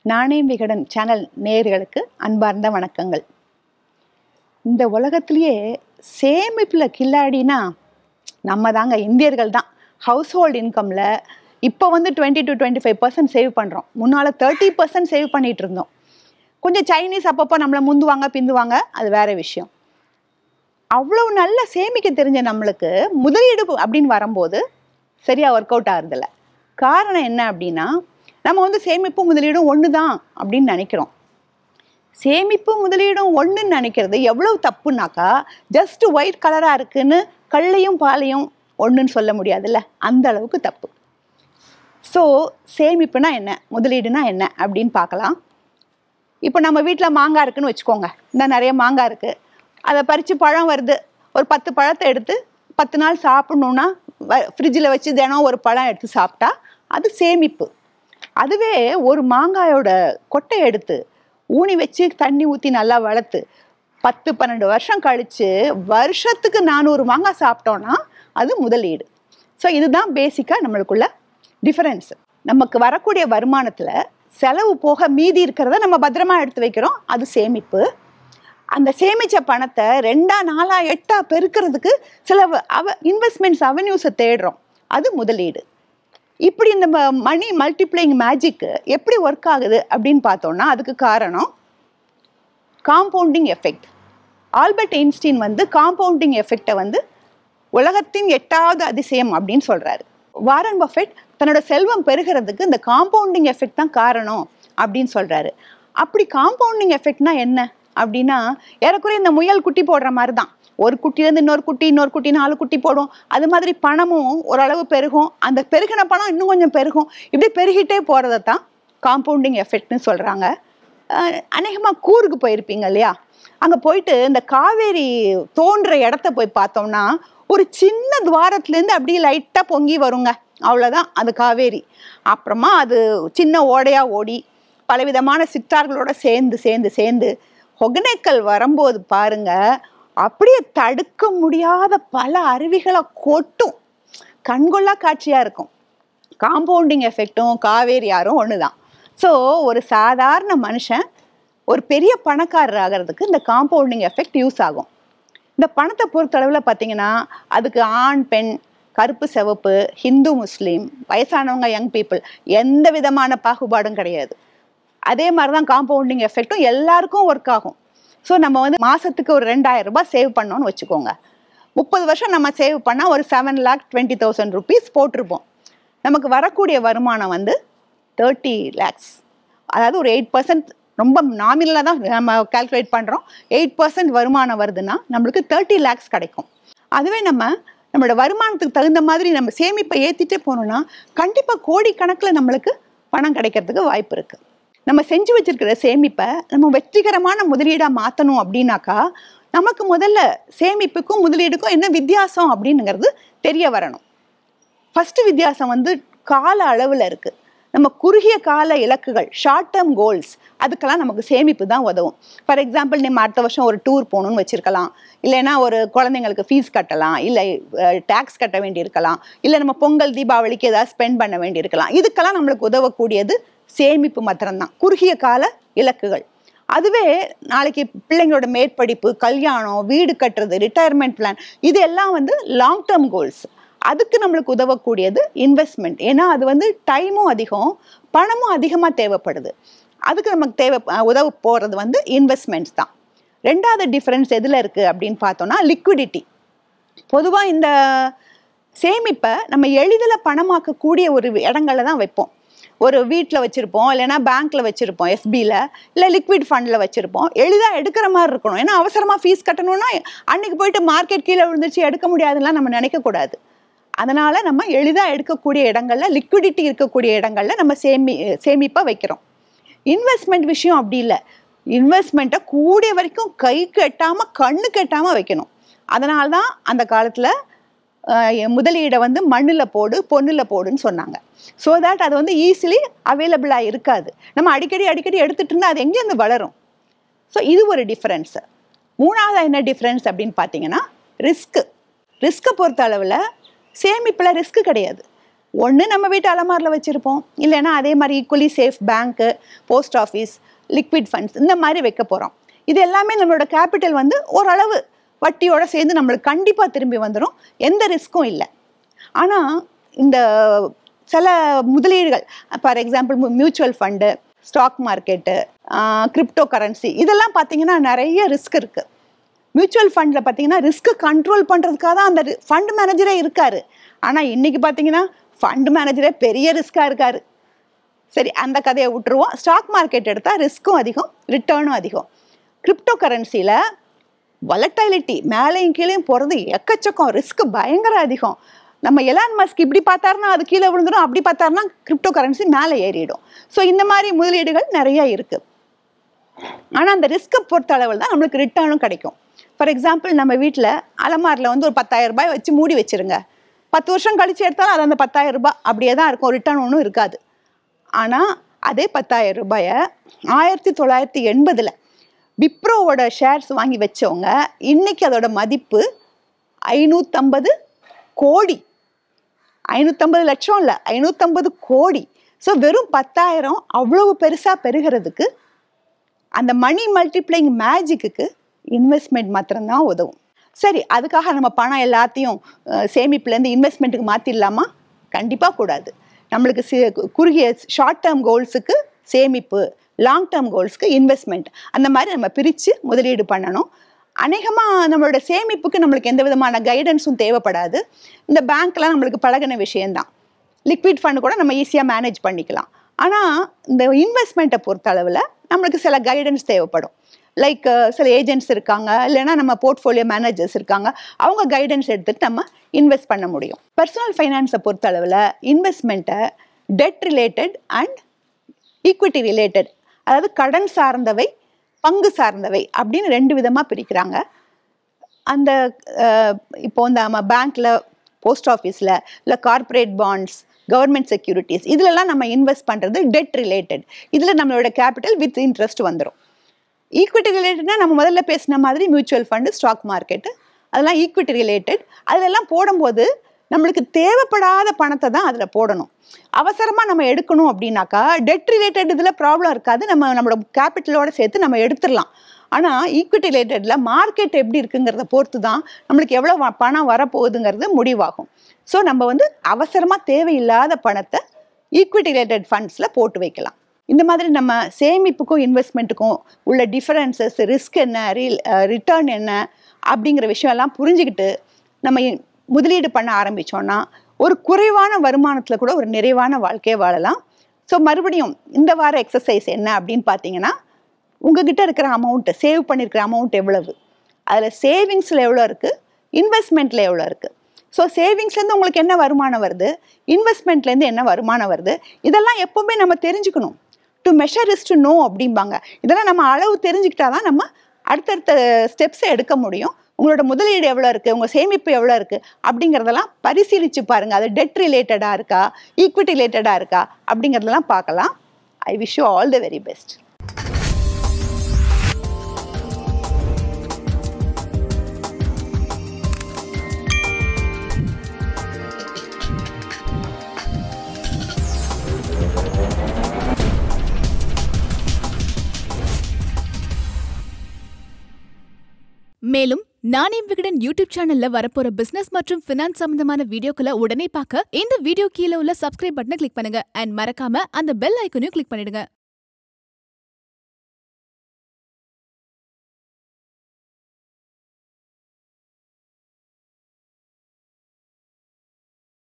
நாணயம் விகடன் சேனல் நேயர்களுக்கு அன்பார்ந்த வணக்கங்கள் இந்த உலகத்திலேயே சேமிப்பில் கில்லாடினா நம்ம தாங்க இந்தியர்கள் தான் ஹவுஸ் ஹோல்ட் இன்கமில் இப்போ வந்து twenty to twenty five percent save பண்ணுறோம் முன்னால் தேர்ட்டி பர்சன்ட் சேவ் பண்ணிகிட்டு இருந்தோம் கொஞ்சம் சைனீஸ் அப்பப்போ நம்மளை முந்துவாங்க பிந்துவாங்க அது வேற விஷயம் அவ்வளவு நல்ல சேமிக்க தெரிஞ்ச நம்மளுக்கு முதலீடு அப்படின்னு வரும்போது சரியாக ஒர்க் அவுட் ஆகுறதில்ல காரணம் என்ன அப்படின்னா நம்ம வந்து சேமிப்பும் முதலீடும் ஒன்று தான் அப்படின்னு நினைக்கிறோம் சேமிப்பு முதலீடும் ஒன்றுன்னு நினைக்கிறது எவ்வளவு தப்புனாக்கா ஜஸ்ட் ஒயிட் கலராக இருக்குன்னு கல்லையும் பாலையும் ஒன்றுன்னு சொல்ல முடியாதுல்ல அந்த அளவுக்கு தப்பு ஸோ சேமிப்புனா என்ன முதலீடுனா என்ன அப்படின்னு பார்க்கலாம் இப்போ நம்ம வீட்டில் மாங்காய் இருக்குன்னு வச்சுக்கோங்க இந்த நிறைய மாங்காய் இருக்குது அதை பறித்து பழம் வருது ஒரு பத்து பழத்தை எடுத்து பத்து நாள் சாப்பிட்ணுன்னா ஃப்ரிட்ஜில் வச்சு தினம் ஒரு பழம் எடுத்து சாப்பிட்டா அது சேமிப்பு அதுவே ஒரு மாங்காயோட கொட்டை எடுத்து ஊனி வச்சு தண்ணி ஊற்றி நல்லா வளர்த்து பத்து பன்னெண்டு வருஷம் கழித்து வருஷத்துக்கு நானூறு மாங்காய் சாப்பிட்டோன்னா அது முதலீடு ஸோ இதுதான் பேசிக்காக நம்மளுக்குள்ள டிஃபரன்ஸ் நமக்கு வரக்கூடிய வருமானத்தில் செலவு போக மீதி இருக்கிறத நம்ம பத்திரமா எடுத்து வைக்கிறோம் அது சேமிப்பு அந்த சேமிச்ச பணத்தை ரெண்டா நாலா எட்டா பெருக்கிறதுக்கு சில வ- அவ இன்வெஸ்ட்மெண்ட்ஸ் அவென்யூஸை தேடுறோம் அது முதலீடு இப்படி இந்த மணி மல்டிப்ளைங் மேஜிக் எப்படி ஒர்க் ஆகுது அப்படின்னு பார்த்தோம்னா அதுக்கு காரணம் காம்பவுண்டிங் எஃபெக்ட் ஆல்பர்ட் ஐன்ஸ்டீன் வந்து காம்பவுண்டிங் எஃபெக்டை வந்து உலகத்தின் எட்டாவது அதிசயம் அப்படின்னு சொல்றாரு வாரன் பஃபெட் தன்னோட செல்வம் பெருகிறதுக்கு இந்த காம்பவுண்டிங் எஃபெக்ட் தான் காரணம் அப்படின்னு சொல்றாரு அப்படி காம்பவுண்டிங் எஃபெக்ட்னா என்ன அப்படின்னா ஏறக்குறைய இந்த முயல் குட்டி போடுற மாதிரி தான் ஒரு குட்டிலேருந்து இன்னொரு குட்டி இன்னொரு குட்டி நாலு குட்டி போடும் அது மாதிரி பணமும் ஓரளவு பெருகும் அந்த பெருகின பணம் இன்னும் கொஞ்சம் பெருகும் இப்படி பெருகிட்டே போகிறத தான் காம்பவுண்டிங் எஃபெக்ட்னு சொல்கிறாங்க அநேகமாக கூருக்கு போயிருப்பீங்க இல்லையா அங்கே போயிட்டு இந்த காவேரி தோன்ற இடத்த போய் பார்த்தோம்னா ஒரு சின்ன துவாரத்துலேருந்து அப்படியே லைட்டாக பொங்கி வருங்க அவ்வளோதான் அது காவேரி அப்புறமா அது சின்ன ஓடையா ஓடி பலவிதமான சிற்றார்களோட சேர்ந்து சேர்ந்து சேர்ந்து ஒகனேக்கல் வரும்போது பாருங்க அப்படியே தடுக்க முடியாத பல அருவிகளை கொட்டும் கண்கொள்ளா காட்சியாக இருக்கும் காம்பவுண்டிங் எஃபெக்ட்டும் காவேரி ஆறும் ஒன்று தான் ஸோ ஒரு சாதாரண மனுஷன் ஒரு பெரிய பணக்காரர் ஆகிறதுக்கு இந்த காம்பவுண்டிங் எஃபெக்ட் யூஸ் ஆகும் இந்த பணத்தை பொறுத்தளவில் பார்த்தீங்கன்னா அதுக்கு ஆண் பெண் கருப்பு சிவப்பு ஹிந்து முஸ்லீம் வயசானவங்க யங் பீப்புள் எந்த விதமான பாகுபாடும் கிடையாது அதே மாதிரி தான் காம்பவுண்டிங் எஃபெக்ட்டும் எல்லாருக்கும் ஒர்க் ஆகும் ஸோ நம்ம வந்து மாதத்துக்கு ஒரு ரெண்டாயிரம் ரூபாய் சேவ் பண்ணோம்னு வச்சுக்கோங்க முப்பது வருஷம் நம்ம சேவ் பண்ணால் ஒரு seven lakh twenty thousand rupees போட்டிருப்போம் நமக்கு வரக்கூடிய வருமானம் வந்து தேர்ட்டி லேக்ஸ் அதாவது ஒரு எயிட் பர்சன்ட் ரொம்ப நாமினலாக தான் நம்ம கால்குலேட் பண்ணுறோம் எயிட் பர்சன்ட் வருமானம் வருதுன்னா நம்மளுக்கு தேர்ட்டி லேக்ஸ் கிடைக்கும் அதுவே நம்ம நம்மளோட வருமானத்துக்கு தகுந்த மாதிரி நம்ம சேமிப்பை ஏற்றிட்டே போனோம்னா கண்டிப்பாக கோடிக்கணக்கில் நம்மளுக்கு பணம் கிடைக்கிறதுக்கு வாய்ப்பு இருக்குது நம்ம செஞ்சு வச்சிருக்கிற சேமிப்பை நம்ம வெற்றிகரமான முதலீடாக மாற்றணும் அப்படின்னாக்கா நமக்கு முதல்ல சேமிப்புக்கும் முதலீடுக்கும் என்ன வித்தியாசம் அப்படிங்கிறது தெரிய வரணும் ஃபஸ்ட்டு வித்தியாசம் வந்து கால அளவில் இருக்குது நம்ம குறுகிய கால இலக்குகள் ஷார்ட் டேர்ம் கோல்ஸ் அதுக்கெல்லாம் நமக்கு சேமிப்பு தான் உதவும் ஃபார் எக்ஸாம்பிள் நம்ம அடுத்த வருஷம் ஒரு டூர் போகணும்னு வச்சுருக்கலாம் இல்லைன்னா ஒரு குழந்தைங்களுக்கு ஃபீஸ் கட்டலாம் இல்லை டேக்ஸ் கட்ட வேண்டியிருக்கலாம் இல்லை நம்ம பொங்கல் தீபாவளிக்கு ஏதாவது ஸ்பெண்ட் பண்ண வேண்டியிருக்கலாம் இதுக்கெல்லாம் நம்மளுக்கு உதவக்கூடியது சேமிப்பு மாத்திரம்தான் குறுகிய கால இலக்குகள் அதுவே நாளைக்கு பிள்ளைங்களோட மேற்படிப்பு கல்யாணம் வீடு கட்டுறது ரிட்டையர்மெண்ட் பிளான் இது எல்லாம் வந்து லாங் டேர்ம் கோல்ஸ் அதுக்கு நம்மளுக்கு உதவக்கூடியது இன்வெஸ்ட்மெண்ட் ஏன்னா அது வந்து டைமும் அதிகம் பணமும் அதிகமாக தேவைப்படுது அதுக்கு நமக்கு தேவை உதவ போகிறது வந்து இன்வெஸ்ட்மெண்ட்ஸ் தான் ரெண்டாவது டிஃப்ரென்ஸ் எதில் இருக்குது அப்படின்னு பார்த்தோம்னா லிக்விடிட்டி பொதுவாக இந்த சேமிப்பை நம்ம எளிதில் பணமாக்கக்கூடிய ஒரு இடங்கள்ல தான் வைப்போம் ஒரு வீட்டில் வச்சுருப்போம் இல்லைன்னா பேங்க்கில் வச்சுருப்போம் எஃபியில் இல்லை லிக்விட் ஃபண்டில் வச்சுருப்போம் எளிதாக எடுக்கிற மாதிரி இருக்கணும் ஏன்னா அவசரமாக ஃபீஸ் கட்டணும்னா அன்னைக்கு போயிட்டு மார்க்கெட் கீழே விழுந்துச்சு எடுக்க முடியாதுலாம் நம்ம நினைக்கக்கூடாது அதனால் நம்ம எளிதாக எடுக்கக்கூடிய இடங்கள்ல லிக்விடிட்டி இருக்கக்கூடிய இடங்கள்ல நம்ம சேமி சேமிப்பாக வைக்கிறோம் இன்வெஸ்ட்மெண்ட் விஷயம் அப்படி இல்லை இன்வெஸ்ட்மெண்ட்டை கூடிய வரைக்கும் கைக்கு எட்டாமல் கண்ணுக்கு எட்டாமல் வைக்கணும் அதனால தான் அந்த காலத்தில் முதலீடை வந்து மண்ணில் போடு பொண்ணில் போடுன்னு சொன்னாங்க ஸோ தட் அது வந்து ஈஸிலி அவைலபிளாக இருக்காது நம்ம அடிக்கடி அடிக்கடி எடுத்துட்டு இருந்தால் அது எங்கேருந்து வளரும் ஸோ இது ஒரு டிஃப்ரென்ஸு மூணாவது என்ன டிஃப்ரென்ஸ் அப்படின்னு பார்த்தீங்கன்னா ரிஸ்க்கு ரிஸ்க்கை பொறுத்த அளவில் சேமிப்பில் ரிஸ்க் கிடையாது ஒன்று நம்ம வீட்டு அலமாரில் வச்சுருப்போம் இல்லைன்னா அதே மாதிரி ஈக்குவலி சேஃப் பேங்க்கு போஸ்ட் ஆஃபீஸ் லிக்விட் ஃபண்ட்ஸ் இந்த மாதிரி வைக்க போகிறோம் இது எல்லாமே நம்மளோட கேபிட்டல் வந்து ஓரளவு வட்டியோட சேர்ந்து நம்மளுக்கு கண்டிப்பாக திரும்பி வந்துடும் எந்த ரிஸ்க்கும் இல்லை ஆனால் இந்த சில முதலீடுகள் for example mutual fund stock market crypto currency இதெல்லாம் பார்த்தீங்கன்னா நிறைய ரிஸ்க் இருக்குது மியூச்சுவல் ஃபண்டில் பார்த்தீங்கன்னா ரிஸ்க்கு கண்ட்ரோல் பண்ணுறதுக்காக தான் அந்த ஃபண்ட் மேனேஜரே இருக்காரு ஆனால் இன்னைக்கு பார்த்தீங்கன்னா ஃபண்ட் மேனேஜரே பெரிய ரிஸ்க்காக இருக்காரு சரி அந்த கதையை விட்டுருவோம் ஸ்டாக் மார்க்கெட் எடுத்தால் ரிஸ்க்கும் அதிகம் ரிட்டர்னும் அதிகம் கிரிப்டோ கரன்சியில் வலட்டாலிட்டி மேலேயும் கீழேயும் போகிறது எக்கச்சக்கம் ரிஸ்க் பயங்கர அதிகம் நம்ம எலான் மஸ்க் இப்படி பார்த்தாருன்னா அது கீழே விழுந்துடும் அப்படி பார்த்தாருன்னா கிரிப்டோ கரன்சி மேலே ஏறிடும் ஸோ இந்த மாதிரி முதலீடுகள் நிறைய இருக்குது ஆனால் அந்த ரிஸ்க்கை பொறுத்த அளவில் தான் நம்மளுக்கு ரிட்டர்னும் கிடைக்கும் ஃபார் எக்ஸாம்பிள் நம்ம வீட்டில் அலமாரில் வந்து ஒரு பத்தாயிரம் ரூபாய் வச்சு மூடி வச்சிருங்க பத்து வருஷம் கழிச்சு எடுத்தாலும் அது அந்த பத்தாயிரம் ரூபாய் அப்படியே தான் இருக்கும் ரிட்டர்ன் ஒன்றும் இருக்காது ஆனால் அதே பத்தாயிரம் ரூபாயை ஆயிரத்தி தொள்ளாயிரத்தி எண்பதில் விப்ரோவோட ஷேர்ஸ் வாங்கி வச்சவங்க இன்னைக்கு அதோட மதிப்பு ஐநூற்றம்பது கோடி ஐநூற்றம்பது லட்சம் இல்லை ஐநூற்றம்பது கோடி ஸோ வெறும் பத்தாயிரம் அவ்வளவு பெருசாக பெருகிறதுக்கு அந்த மணி மல்டிப்ளைங் மேஜிக்கு இன்வெஸ்ட்மெண்ட் மாத்திரம்தான் உதவும் சரி அதுக்காக நம்ம பணம் எல்லாத்தையும் அஹ், சேமிப்புலேருந்து இன்வெஸ்ட்மெண்ட்டுக்கு மாற்றிடலாமா கண்டிப்பாக கூடாது நம்மளுக்கு சி குறுகிய ஷார்ட் டேர்ம் கோல்ஸுக்கு சேமிப்பு லாங் டேர்ம் கோல்ஸ்க்கு இன்வெஸ்ட்மெண்ட் அந்த மாதிரி நம்ம பிரித்து முதலீடு பண்ணணும் அநேகமாக நம்மளோட சேமிப்புக்கு நம்மளுக்கு எந்த விதமான கைடன்ஸும் தேவைப்படாது இந்த பேங்க்லாம் நம்மளுக்கு பழகின விஷயம்தான் லிக்விட் ஃபண்ட் கூட நம்ம ஈஸியாக மேனேஜ் பண்ணிக்கலாம் ஆனால் இந்த இன்வெஸ்ட்மெண்ட்டை பொறுத்த அளவில் நம்மளுக்கு சில கைடன்ஸ் தேவைப்படும் லைக் சில ஏஜென்ட்ஸ் இருக்காங்க இல்லைன்னா நம்ம போர்ட்ஃபோலியோ மேனேஜர்ஸ் இருக்காங்க அவங்க கைடன்ஸ் எடுத்துட்டு நம்ம இன்வெஸ்ட் பண்ண முடியும் பர்சனல் ஃபைனான்ஸை பொறுத்த அளவில் இன்வெஸ்ட்மெண்ட்டை debt related and equity related அதாவது கடன் சார்ந்தவை பங்கு சார்ந்தவை அப்படின்னு ரெண்டு விதமாக பிரிக்கிறாங்க அந்த அஹ், இப்போ இந்த நம்ம பேங்க்கில் போஸ்ட் ஆஃபீஸில் இல்லை கார்ப்பரேட் பாண்ட்ஸ் கவர்மெண்ட் செக்யூரிட்டிஸ் இதிலெல்லாம் நம்ம இன்வெஸ்ட் பண்ணுறது டெட் ரிலேட்டட் இதில் நம்மளோட கேபிட்டல் வித் இன்ட்ரெஸ்ட் வந்துடும் ஈக்விட்டி ரிலேட்டட்னா நம்ம முதல்ல பேசின மாதிரி மியூச்சுவல் ஃபண்டு ஸ்டாக் மார்க்கெட்டு அதெல்லாம் ஈக்விட்டி ரிலேட்டட் அதிலெல்லாம் போடும்போது நம்மளுக்கு தேவைப்படாத பணத்தை தான் அதில் போடணும் அவசரமாக நம்ம எடுக்கணும் அப்படின்னாக்கா டெட் ரிலேட்டட் இதில் ப்ராப்ளம் இருக்காது நம்ம நம்மளோட கேபிட்டலோட சேர்த்து நம்ம எடுத்துடலாம் ஆனால் ஈக்விட்டி ரிலேட்டடில் மார்க்கெட் எப்படி இருக்குங்கிறத பொறுத்து தான் நம்மளுக்கு எவ்வளோ வ- பணம் வரப்போகுதுங்கிறது முடிவாகும் ஸோ நம்ம வந்து அவசரமாக தேவையில்லாத பணத்தை ஈக்விட்டி ரிலேட்டட் ஃபண்ட்ஸில் போட்டு வைக்கலாம் இந்த மாதிரி நம்ம சேமிப்புக்கும் இன்வெஸ்ட்மெண்ட்டுக்கும் உள்ள டிஃபரன்சஸ் ரிஸ்க் என்ன ரிட்டர்ன் என்ன அப்படிங்கிற விஷயம் எல்லாம் புரிஞ்சுக்கிட்டு நம்ம இ- முதலீடு பண்ண ஆரம்பிச்சோம்னா ஒரு குறைவான வருமானத்தில் கூட ஒரு நிறைவான வாழ்க்கையை வாழலாம் ஸோ மறுபடியும் இந்த வார எக்ஸசைஸ் என்ன அப்படின்னு பார்த்தீங்கன்னா உங்ககிட்ட இருக்கிற அமௌண்ட்டு சேவ் பண்ணியிருக்கிற அமௌண்ட் எவ்வளவு அதில் சேவிங்ஸில் எவ்வளோ இருக்குது இன்வெஸ்ட்மெண்ட்டில் எவ்வளோ இருக்குது ஸோ சேவிங்ஸ்லேருந்து உங்களுக்கு என்ன வருமானம் வருது இன்வெஸ்ட்மெண்ட்லேருந்து என்ன வருமானம் வருது இதெல்லாம் எப்போவுமே நம்ம தெரிஞ்சுக்கணும் to measure is to know அப்படிம்பாங்க இதெல்லாம் நம்ம அளவு தெரிஞ்சுக்கிட்டா தான் நம்ம அடுத்தடுத்த ஸ்டெப்ஸை எடுக்க முடியும் உங்களோட முதலீடு எவ்வளோ இருக்குது உங்கள் சேமிப்பு எவ்வளோ இருக்குது அப்படிங்கிறதெல்லாம் பரிசீலித்து பாருங்கள் அது டெட் ரிலேட்டடாக இருக்கா ஈக்விட்டி ரிலேட்டடாக இருக்கா அப்படிங்கிறதெல்லாம் பார்க்கலாம் I wish you all the very best மேலும் நானே விகடன் யூடியூப் சேனல்ல வரப்போற பிசினஸ் மற்றும் பினான்ஸ் சம்பந்தமான வீடியோக்களை உடனே பார்க்க இந்த வீடியோ கீழே உள்ள சப்ஸ்கிரைப் பட்டனை கிளிக் பண்ணுங்க அண்ட் மறக்காம அந்த பெல் ஐக்கனையும் கிளிக் பண்ணிடுங்க